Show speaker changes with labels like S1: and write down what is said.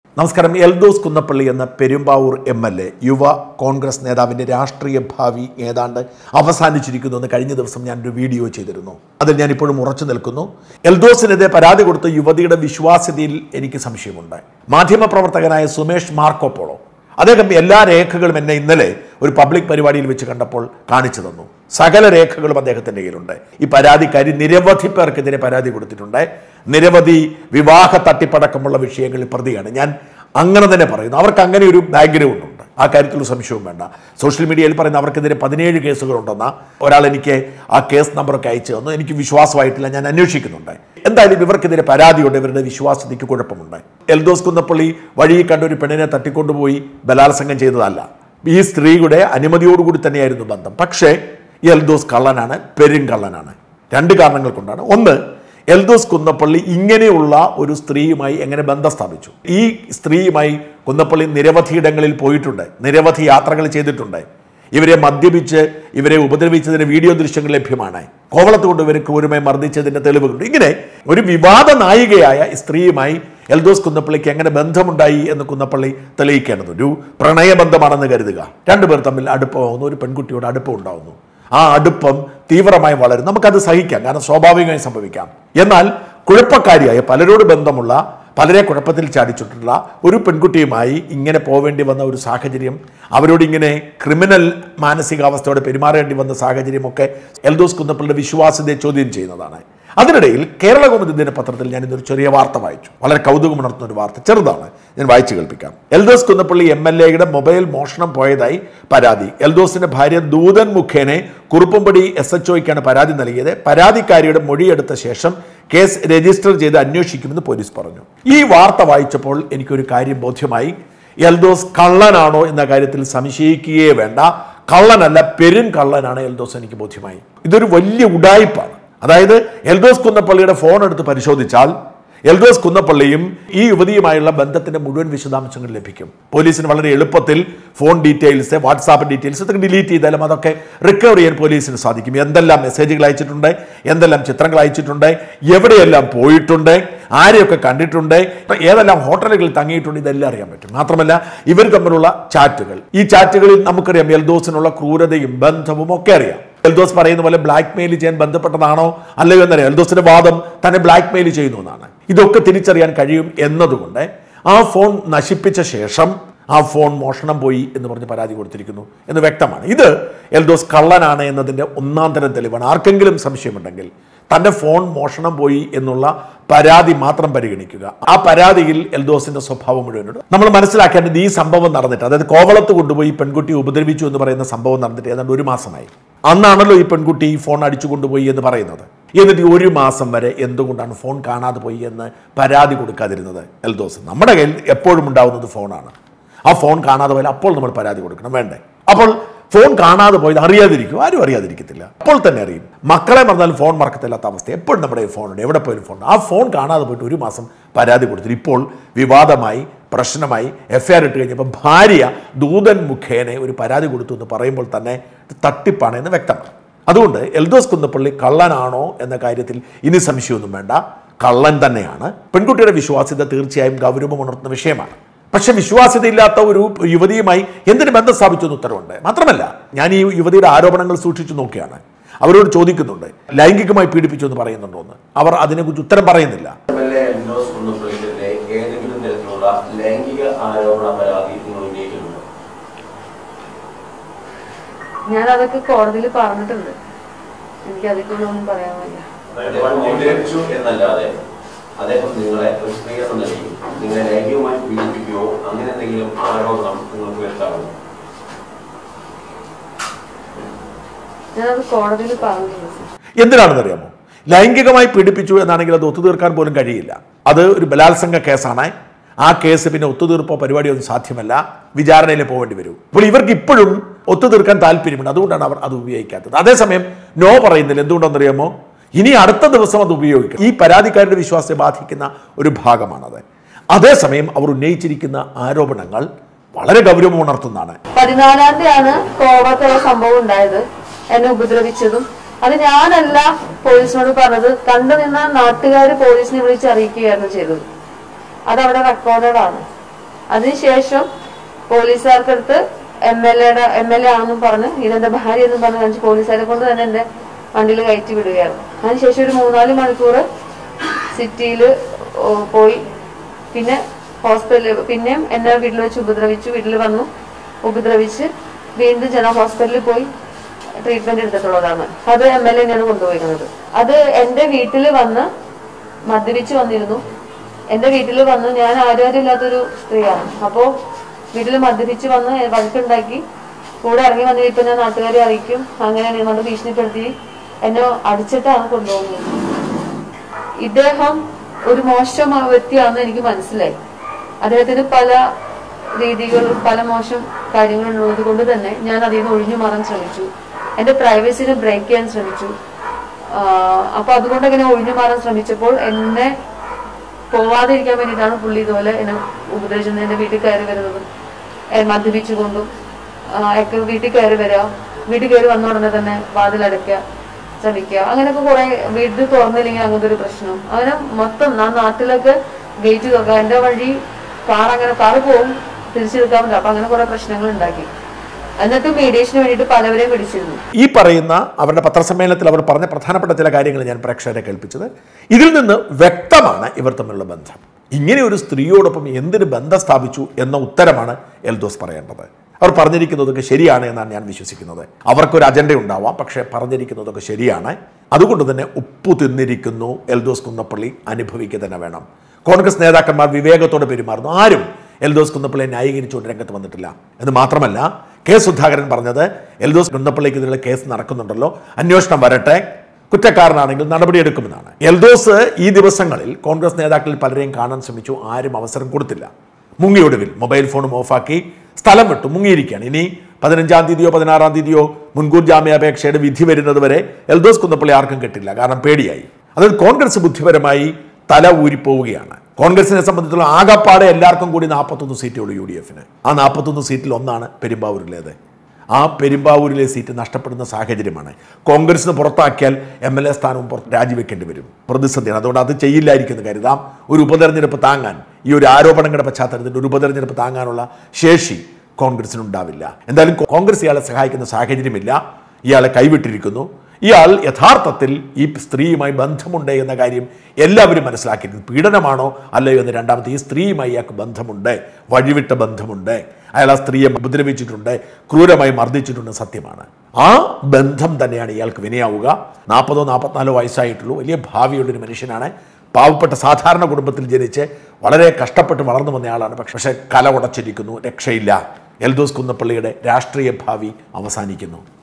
S1: നമസ്കാരം എൽദോസ് കുന്നപ്പള്ളി എന്ന Perumbavoor M L A യുവ കോൺഗ്രസ് നേതാവിൻ്റെ രാഷ്ട്രീയ ഭാവി ഏതാണ്ട് അവസാനിച്ചിരിക്കുന്നു എന്ന് കഴിഞ്ഞ ദിവസം ഞാനൊരു വീഡിയോ ചെയ്തിരുന്നു അതിൽ ഞാൻ ഇപ്പോഴും ഉറച്ചു നിൽക്കുന്നു എൽദോസിനെതിരെ പരാതി കൊടുത്ത യുവതിയുടെ വിശ്വാസ്യതയിൽ എനിക്ക് സംശയമുണ്ട് മാധ്യമപ്രവർത്തകനായ സുമേഷ് മാർക്കോപ്പോളോ അദ്ദേഹം എല്ലാ രേഖകളും എന്നെ ഇന്നലെ ഒരു പബ്ലിക് പരിപാടിയിൽ വെച്ച് കണ്ടപ്പോൾ കാണിച്ചു തന്നു സകല രേഖകളും അദ്ദേഹത്തിൻ്റെ കയ്യിലുണ്ട് ഈ പരാതിക്കാരി നിരവധി പേർക്കെതിരെ പരാതി കൊടുത്തിട്ടുണ്ട് നിരവധി വിവാഹ തട്ടിപ്പടക്കമുള്ള വിഷയങ്ങളിൽ പ്രതിയാണ് ഞാൻ അങ്ങനെ തന്നെ പറയുന്നു അവർക്ക് അങ്ങനെ ഒരു ബാക്ക്ഗ്രൗണ്ട് ഉണ്ട് ആ കാര്യത്തിൽ സംശയവും വേണ്ട സോഷ്യൽ മീഡിയയിൽ പറയുന്ന അവർക്കെതിരെ പതിനേഴ് കേസുകളുണ്ടെന്ന ഒരാൾ എനിക്ക് ആ കേസ് നമ്പറൊക്കെ അയച്ചു തന്നു എനിക്ക് വിശ്വാസമായിട്ടില്ല ഞാൻ അന്വേഷിക്കുന്നുണ്ട് എന്തായാലും ഇവർക്കെതിരെ പരാതിയുണ്ട് ഇവരുടെ വിശ്വാസ്യതയ്ക്ക് കുഴപ്പമുണ്ട് എൽദോസ് കുന്നപ്പള്ളി വഴിയിൽ കണ്ട ഒരു പെണ്ണിനെ തട്ടിക്കൊണ്ടുപോയി ബലാത്സംഗം ചെയ്തതല്ല ഈ സ്ത്രീയുടെ അനുമതിയോടുകൂടി തന്നെയായിരുന്നു ബന്ധം പക്ഷേ ഈ എൽദോസ് കള്ളനാണ് പെരുങ്കള്ളനാണ് രണ്ട് കാരണങ്ങൾ കൊണ്ടാണ് ഒന്ന് എൽദോസ് കുന്നപ്പള്ളി ഇങ്ങനെയുള്ള ഒരു സ്ത്രീയുമായി എങ്ങനെ ബന്ധം സ്ഥാപിച്ചു ഈ സ്ത്രീയുമായി കുന്നപ്പള്ളി നിരവധി ഇടങ്ങളിൽ പോയിട്ടുണ്ട് നിരവധി യാത്രകൾ ചെയ്തിട്ടുണ്ട് ഇവരെ മദ്യപിച്ച് ഇവരെ ഉപദ്രവിച്ചതിന് വീഡിയോ ദൃശ്യങ്ങൾ ലഭ്യമാണ് കോവളത്ത് കൊണ്ട് ഇവർ ക്രൂരമായി മർദ്ദിച്ചതിന്റെ തെളിവുകളുണ്ട് ഇങ്ങനെ ഒരു വിവാദ നായികയായ ഈ സ്ത്രീയുമായി എൽദോസ് കുന്നപ്പള്ളിക്ക് എങ്ങനെ ബന്ധമുണ്ടായി എന്ന് കുന്നപ്പള്ളി തെളിയിക്കേണ്ടത് ഒരു പ്രണയബന്ധമാണെന്ന് കരുതുക രണ്ടുപേർ തമ്മിൽ അടുപ്പമാവുന്നു ഒരു പെൺകുട്ടിയോട് അടുപ്പം ഉണ്ടാവുന്നു ആ അടുപ്പം തീവ്രമായി വളരും നമുക്കത് സഹിക്കാം കാരണം സ്വാഭാവികമായി സംഭവിക്കാം എന്നാൽ കുഴപ്പക്കാരിയായ പലരോട് ബന്ധമുള്ള പലരെ കുഴപ്പത്തിൽ ചാടിച്ചിട്ടുള്ള ഒരു പെൺകുട്ടിയുമായി ഇങ്ങനെ പോവേണ്ടി വന്ന ഒരു സാഹചര്യം അവരോട് ഇങ്ങനെ ക്രിമിനൽ മാനസികാവസ്ഥയോടെ പെരുമാറേണ്ടി വന്ന സാഹചര്യമൊക്കെ എൽദോസ് കുന്നപ്പള്ളിയുടെ വിശ്വാസ്യതയെ ചോദ്യം ചെയ്യുന്നതാണ് അതിനിടയിൽ കേരള കൗമുദി ദിനപത്രത്തിൽ ഞാൻ ഇന്നൊരു ചെറിയ വാർത്ത വായിച്ചു വളരെ കൗതുകമുണർത്തുന്ന ഒരു വാർത്ത ചെറുതാണ് ഞാൻ വായിച്ചു കേൾപ്പിക്കാം എൽദോസ് കുന്നപ്പള്ളി എം എൽ എയുടെ മൊബൈൽ മോഷണം പോയതായി പരാതി എൽദോസിന്റെ ഭാര്യ ദൂതൻ മുഖേനെ കുറുപ്പുംപടി എസ് എച്ച് ഒയ്ക്കാണ് പരാതി നൽകിയത് പരാതിക്കാരിയുടെ മൊഴിയെടുത്ത ശേഷം കേസ് രജിസ്റ്റർ ചെയ്ത് അന്വേഷിക്കുമെന്ന് പോലീസ് പറഞ്ഞു ഈ വാർത്ത വായിച്ചപ്പോൾ എനിക്കൊരു കാര്യം ബോധ്യമായി എൽദോസ് കള്ളനാണോ എന്ന കാര്യത്തിൽ സംശയിക്കുകയേ വേണ്ട കള്ളനല്ല പെരും കള്ളനാണ് എൽദോസ് എനിക്ക് ബോധ്യമായി ഇതൊരു വലിയ ഉടായ്പാണ് അതായത് എൽദോസ് കുന്നപ്പള്ളിയുടെ ഫോൺ എടുത്ത് പരിശോധിച്ചാൽ എൽദോസ് കുന്നപ്പള്ളിയും ഈ യുവതിയുമായുള്ള ബന്ധത്തിന്റെ മുഴുവൻ വിശദാംശങ്ങൾ ലഭിക്കും പോലീസിന് വളരെ എളുപ്പത്തിൽ ഫോൺ ഡീറ്റെയിൽസ് വാട്സാപ്പ് ഡീറ്റെയിൽസ് ഇതൊക്കെ ഡിലീറ്റ് ചെയ്താലും അതൊക്കെ റിക്കവർ ചെയ്യാൻ പോലീസിന് സാധിക്കും എന്തെല്ലാം മെസ്സേജുകൾ അയച്ചിട്ടുണ്ട് എന്തെല്ലാം ചിത്രങ്ങൾ അയച്ചിട്ടുണ്ട് എവിടെയെല്ലാം പോയിട്ടുണ്ട് ആരെയൊക്കെ കണ്ടിട്ടുണ്ട് ഏതെല്ലാം ഹോട്ടലുകളിൽ തങ്ങിയിട്ടുണ്ട് ഇതെല്ലാം അറിയാൻ പറ്റും മാത്രമല്ല ഇവർ തമ്മിലുള്ള ചാറ്റുകൾ ഈ ചാറ്റുകളിൽ നമുക്കറിയാം എൽദോസിനുള്ള ക്രൂരതയും ബന്ധവും ഒക്കെ അറിയാം എൽദോസ് പറയുന്ന പോലെ ബ്ലാക്ക് മെയിൽ ചെയ്യാൻ ബന്ധപ്പെട്ടതാണോ അല്ലയോ എന്നറിയാം എൽദോസിന്റെ വാദം തന്നെ ബ്ലാക്ക് മെയിൽ ചെയ്യുന്നു എന്നാണ് ഇതൊക്കെ തിരിച്ചറിയാൻ കഴിയും എന്നതുകൊണ്ട് ആ ഫോൺ നശിപ്പിച്ച ശേഷം ആ ഫോൺ മോഷണം പോയി എന്ന് പറഞ്ഞ് പരാതി കൊടുത്തിരിക്കുന്നു എന്ന് വ്യക്തമാണ് ഇത് എൽദോസ് കള്ളനാണ് എന്നതിൻ്റെ ഒന്നാം തരം തെളിവാണ് ആർക്കെങ്കിലും സംശയമുണ്ടെങ്കിൽ തൻ്റെ ഫോൺ മോഷണം പോയി എന്നുള്ള പരാതി മാത്രം പരിഗണിക്കുക ആ പരാതിയിൽ എൽദോസിന്റെ സ്വഭാവം മുഴുവനുണ്ട് നമ്മൾ മനസ്സിലാക്കേണ്ടത് ഈ സംഭവം നടന്നിട്ട് അതായത് കോവളത്ത് കൊണ്ടുപോയി പെൺകുട്ടി ഉപദ്രവിച്ചു എന്ന് പറയുന്ന സംഭവം നടന്നിട്ട് ഏതാണ്ട് ഒരു മാസമായി അന്നാണല്ലോ ഈ പെൺകുട്ടി ഈ ഫോൺ അടിച്ചു കൊണ്ടുപോയി എന്ന് പറയുന്നത് എന്നിട്ട് ഈ ഒരു മാസം വരെ എന്തുകൊണ്ടാണ് ഫോൺ കാണാതെ പോയി എന്ന് പരാതി കൊടുക്കാതിരുന്നത് എൽദോസ് നമ്മുടെ കയ്യിൽ എപ്പോഴും ഉണ്ടാവുന്നത് ഫോണാണ് ആ ഫോൺ കാണാതെ പോയാൽ അപ്പോൾ നമ്മൾ പരാതി കൊടുക്കണം വേണ്ടേ അപ്പോൾ ഫോൺ കാണാതെ പോയത് അറിയാതിരിക്കും ആരും അറിയാതിരിക്കത്തില്ല അപ്പോൾ തന്നെ അറിയും മക്കളെ മറന്നാലും ഫോൺ മറക്കത്തില്ലാത്ത അവസ്ഥ എപ്പോഴും നമ്മുടെ ഫോണുണ്ട് എവിടെ പോയാലും ഫോൺ ആ ഫോൺ കാണാതെ പോയിട്ട് ഒരു മാസം പരാതി കൊടുത്തിട്ട് ഇപ്പോൾ വിവാദമായി പ്രശ്നമായി എഫ് ഐ ആർ ഇട്ട് കഴിഞ്ഞപ്പോൾ ഭാര്യ ദൂതൻ മുഖേന ഒരു പരാതി കൊടുത്തു എന്ന് പറയുമ്പോൾ തന്നെ ഇത് തട്ടിപ്പാണ് എന്ന് വ്യക്തമാണ് അതുകൊണ്ട് എൽദോസ് കുന്നപ്പള്ളി കള്ളനാണോ എന്ന കാര്യത്തിൽ ഇനി സംശയമൊന്നും വേണ്ട കള്ളൻ തന്നെയാണ് പെൺകുട്ടിയുടെ വിശ്വാസ്യത തീർച്ചയായും ഗൗരവം ഉണർത്തുന്ന വിഷയമാണ് പക്ഷെ വിശ്വാസ്യതയില്ലാത്ത ഒരു യുവതിയുമായി എന്തിന് ബന്ധം സ്ഥാപിച്ചു എന്ന് ഉത്തരവുണ്ട് മാത്രമല്ല ഞാൻ ഈ യുവതിയുടെ ആരോപണങ്ങൾ സൂക്ഷിച്ചു നോക്കിയാണ് അവരോട് ചോദിക്കുന്നുണ്ട് ലൈംഗികമായി പീഡിപ്പിച്ചു എന്ന് പറയുന്നുണ്ടോ എന്ന് അവർ അതിനെക്കുറിച്ച് ഉത്തരം പറയുന്നില്ല
S2: എംഎൽഎ എൻഡോസ് കുന്നപ്പള്ളിക്കെതിരെ ഏതെങ്കിലും തരത്തിലുള്ള ലൈംഗിക ആരോപണ പരാതി നിങ്ങൾ ഉന്നയിക്കുന്നുണ്ടോ
S3: ഞാൻ അതൊക്കെ കോടതിയിൽ പറഞ്ഞിട്ടുണ്ട് എനിക്ക് അതിക്കുള്ളൊന്നും പറയാൻ വയ്യ
S2: അദ്ദേഹം ഉപദ്രവിച്ചു എന്നല്ലാതെ അദ്ദേഹം നിങ്ങളെ ഒരു സ്ത്രീ എന്ന നിലയിൽ നിങ്ങളെ ലൈംഗികമായി പീഡിപ്പിക്കുകയോ അങ്ങനെ എന്തെങ്കിലും ആരോപണം നിങ്ങൾക്ക് വരുത്താറുണ്ടോ
S3: ഞാനത് കോടതിയിൽ പറഞ്ഞിട്ടുണ്ട് സർ.
S1: എന്തിനാണെന്നറിയാമോ ലൈംഗികമായി പീഡിപ്പിച്ചു എന്നാണെങ്കിൽ അത് ഒത്തുതീർക്കാൻ പോലും കഴിയില്ല അത് ഒരു ബലാത്സംഗ കേസാണ് ആ കേസ് പിന്നെ ഒത്തുതീർപ്പോ പരിപാടിയോ ഒന്നും സാധ്യമല്ല വിചാരണയിൽ പോകേണ്ടി വരും അപ്പോൾ ഇവർക്ക് ഇപ്പോഴും ഒത്തുതീർക്കാൻ താല്പര്യമുണ്ട് അതുകൊണ്ടാണ് അവർ അത് ഉപയോഗിക്കാത്തത് അതേസമയം നോ പറയുന്നില്ല എന്തുകൊണ്ടെന്നറിയാമോ ഇനി അടുത്ത ദിവസം അത് ഉപയോഗിക്കും ഈ പരാതിക്കാരുടെ വിശ്വാസത്തെ ബാധിക്കുന്ന ഒരു ഭാഗമാണത് അതേസമയം അവർ ഉന്നയിച്ചിരിക്കുന്ന ആരോപണങ്ങൾ വളരെ ഗൗരവം ഉണർത്തുന്നതാണ്
S3: പതിനാലാം തീയതിയാണ് കോവളത്തുള്ള സംഭവം ഉണ്ടായത് എന്നെ ഉപദ്രവിച്ചതും അത് ഞാനല്ല പോലീസിനോട് പറഞ്ഞത് കണ്ടു നിന്ന നാട്ടുകാർ പോലീസിനെ വിളിച്ച് അറിയിക്കുകയായിരുന്നു ചെയ്തത് അതവിടെ റെക്കോർഡഡ് ആണ് അതിനുശേഷം പോലീസുകാർക്കടുത്ത് എം എൽ എയുടെ എം എൽ എ ആണെന്നും പറഞ്ഞ് ഇതെന്റെ ഭാര്യ എന്നും പറഞ്ഞ് കാണിച്ച് പോലീസുകാരെ കൊണ്ട് തന്നെ എന്റെ വണ്ടിയിൽ കയറ്റി വിടുകയാണ് അതിനുശേഷം ഒരു മൂന്നാല് മണിക്കൂർ സിറ്റിയിൽ പോയി പിന്നെ ഹോസ്പിറ്റലിൽ പിന്നെയും എന്നെ വീട്ടിൽ വെച്ച് ഉപദ്രവിച്ചു വീട്ടിൽ വന്നു ഉപദ്രവിച്ച് വീണ്ടും ജന ഹോസ്പിറ്റലിൽ പോയി ട്രീറ്റ്മെന്റ് എടുത്തിട്ടുള്ളതാണ് അത് എം എൽ എന്നെയാണ് കൊണ്ടുപോയിരുന്നത് അത് എന്റെ വീട്ടിൽ വന്ന് മദ്യപിച്ച് വന്നിരുന്നു എന്റെ വീട്ടിൽ വന്ന് ഞാൻ ആരോഗ്യമില്ലാത്തൊരു സ്ത്രീയാണ് അപ്പോ വീട്ടിൽ മദ്യപിച്ച് വന്ന് വഴക്കുണ്ടാക്കി കൂടെ ഇറങ്ങി വന്നത് ഇപ്പൊ ഞാൻ നാട്ടുകാരെ അറിയിക്കും അങ്ങനെ നിങ്ങളുടെ ഭീഷണിപ്പെടുത്തി എന്നെ അടിച്ചിട്ടാണ് കൊണ്ടുപോകുന്നത് ഇദ്ദേഹം ഒരു മോശം വ്യക്തിയാണെന്ന് എനിക്ക് മനസ്സിലായി അദ്ദേഹത്തിന് പല രീതികളും പല മോശം കാര്യങ്ങളും ഉള്ളത് കൊണ്ട് തന്നെ ഞാൻ അതിൽ നിന്ന് ഒഴിഞ്ഞു മാറാൻ ശ്രമിച്ചു എന്റെ പ്രൈവസിനെ ബ്രേക്ക് ചെയ്യാൻ ശ്രമിച്ചു ആഹ് അപ്പൊ അതുകൊണ്ട് അങ്ങനെ ഒഴിഞ്ഞു മാറാൻ ശ്രമിച്ചപ്പോൾ എന്നെ പോവാതിരിക്കാൻ വേണ്ടിയിട്ടാണ് പുള്ളി ഇതുപോലെ എന്നെ ഉപദേശിച്ചത് എന്റെ വീട്ടിൽ കയറി വരുന്നതും എ- മദ്യപിച്ചുകൊണ്ടും ആഹ് ഒക്കെ വീട്ടിൽ കയറി വരിക വീട്ടിൽ കയറി വന്ന ഉടനെ തന്നെ വാതിലടയ്ക്കുക ശ്രമിക്കുക അങ്ങനെയൊക്കെ കുറെ വീട് തുറന്നില്ലെങ്കിൽ അങ്ങനത്തെ ഒരു പ്രശ്നം അങ്ങനെ മൊത്തം ഞാൻ നാട്ടിലൊക്കെ ഗേറ്റ് തുറക്കുക എന്റെ വഴി കാർ അങ്ങനെ കാർ പോകും തിരിച്ചെടുക്കാൻ പറ്റില്ല അപ്പൊ അങ്ങനെ കുറെ പ്രശ്നങ്ങൾ ഉണ്ടാക്കി എന്നിട്ട് മീഡിയേഷന് വേണ്ടിയിട്ട് പലവരെയും പിടിച്ചിരുന്നു
S1: ഈ പറയുന്ന അവരുടെ പത്രസമ്മേളനത്തിൽ അവർ പറഞ്ഞ പ്രധാനപ്പെട്ട ചില കാര്യങ്ങൾ ഞാൻ പ്രേക്ഷകരെ കേൾപ്പിച്ചത് ഇതിൽ നിന്ന് വ്യക്തമാണ് ഇവർ തമ്മിലുള്ള ബന്ധം ഇങ്ങനെ ഒരു സ്ത്രീയോടൊപ്പം എന്തിന് ബന്ധം സ്ഥാപിച്ചു എന്ന ഉത്തരമാണ് എൽദോസ് പറയേണ്ടത് അവർ പറഞ്ഞിരിക്കുന്നതൊക്കെ ശരിയാണ് എന്നാണ് ഞാൻ വിശ്വസിക്കുന്നത് അവർക്കൊരു അജണ്ട ഉണ്ടാവാം പക്ഷേ പറഞ്ഞിരിക്കുന്നതൊക്കെ ശരിയാണ് അതുകൊണ്ട് തന്നെ ഉപ്പു തിന്നിരിക്കുന്നു എൽദോസ് കുന്നപ്പള്ളി അനുഭവിക്കുക തന്നെ വേണം കോൺഗ്രസ് നേതാക്കന്മാർ വിവേകത്തോടെ പെരുമാറുന്നു ആരും എൽദോസ് കുന്നപ്പള്ളിയെ ന്യായീകരിച്ചുകൊണ്ട് രംഗത്ത് വന്നിട്ടില്ല എന്ന് മാത്രമല്ല കെ സുധാകരൻ പറഞ്ഞത് എൽദോസ് കുന്നപ്പള്ളിക്കെതിരെ കേസ് നടക്കുന്നുണ്ടല്ലോ അന്വേഷണം വരട്ടെ കുറ്റക്കാരനാണെങ്കിൽ നടപടിയെടുക്കുമെന്നാണ് എൽദോസ് ഈ ദിവസങ്ങളിൽ കോൺഗ്രസ് നേതാക്കളിൽ പലരെയും കാണാൻ ശ്രമിച്ചു ആരും അവസരം കൊടുത്തില്ല മുങ്ങിയൊടുവിൽ മൊബൈൽ ഫോണും ഓഫാക്കി സ്ഥലം വിട്ടു മുങ്ങിയിരിക്കുകയാണ് ഇനി പതിനഞ്ചാം തീയതിയോ പതിനാറാം തീയതിയോ മുൻകൂർ ജാമ്യാപേക്ഷയുടെ വിധി വരുന്നത് വരെ എൽദോസ് കുന്നപ്പള്ളി ആർക്കും കിട്ടില്ല കാരണം പേടിയായി അതായത് കോൺഗ്രസ് ബുദ്ധിപരമായി തല ഊരിപ്പോവുകയാണ് കോൺഗ്രസിനെ സംബന്ധിച്ചുള്ള ആകപ്പാടെ എല്ലാവർക്കും കൂടി നാൽപ്പത്തൊന്ന് സീറ്റേ ഉള്ളൂ യു ഡി എഫിന് ആ നാൽപ്പത്തൊന്ന് സീറ്റിൽ ഒന്നാണ് പെരുമ്പാവൂരിലേത് ആ പെരുമ്പാവൂരിലെ സീറ്റ് നഷ്ടപ്പെടുന്ന സാഹചര്യമാണ് കോൺഗ്രസിന് പുറത്താക്കിയാൽ എം എൽ എ സ്ഥാനവും പുറത്ത് രാജിവെക്കേണ്ടി വരും പ്രതിസന്ധിയാണ് അതുകൊണ്ട് അത് ചെയ്യില്ലായിരിക്കുന്നു കരുതാം ഒരു ഉപതെരഞ്ഞെടുപ്പ് താങ്ങാൻ ഈ ഒരു ആരോപണങ്ങളുടെ പശ്ചാത്തലത്തിൽ ഒരു ഉപതെരഞ്ഞെടുപ്പ് താങ്ങാനുള്ള ശേഷി കോൺഗ്രസിനുണ്ടാവില്ല എന്തായാലും കോൺഗ്രസ് ഇയാളെ സഹായിക്കുന്ന സാഹചര്യമില്ല ഇയാളെ കൈവിട്ടിരിക്കുന്നു ഇയാൾ യഥാർത്ഥത്തിൽ ഈ സ്ത്രീയുമായി ബന്ധമുണ്ട് എന്ന കാര്യം എല്ലാവരും മനസ്സിലാക്കിയിരുന്നു പീഡനമാണോ അല്ലയോ എന്ന് രണ്ടാമത്തെ ഈ സ്ത്രീയുമായി ഇയാൾക്ക് ബന്ധമുണ്ട് വഴിവിട്ട ബന്ധമുണ്ട് അയാൾ ആ സ്ത്രീയെ ഉപദ്രവിച്ചിട്ടുണ്ട് ക്രൂരമായി മർദ്ദിച്ചിട്ടുണ്ട് സത്യമാണ് ആ ബന്ധം തന്നെയാണ് ഇയാൾക്ക് വിനയാവുക നാൽപ്പതോ നാൽപ്പത്തിനാലോ വയസ്സായിട്ടുള്ളൂ വലിയ ഭാവിയുള്ള ഒരു മനുഷ്യനാണ് പാവപ്പെട്ട സാധാരണ കുടുംബത്തിൽ ജനിച്ച് വളരെ കഷ്ടപ്പെട്ട് വളർന്നു വന്നയാളാണ് പക്ഷെ പക്ഷേ കല ഉടച്ചിരിക്കുന്നു രക്ഷയില്ല എൽദോസ് കുന്നപ്പള്ളിയുടെ രാഷ്ട്രീയ ഭാവി അവസാനിക്കുന്നു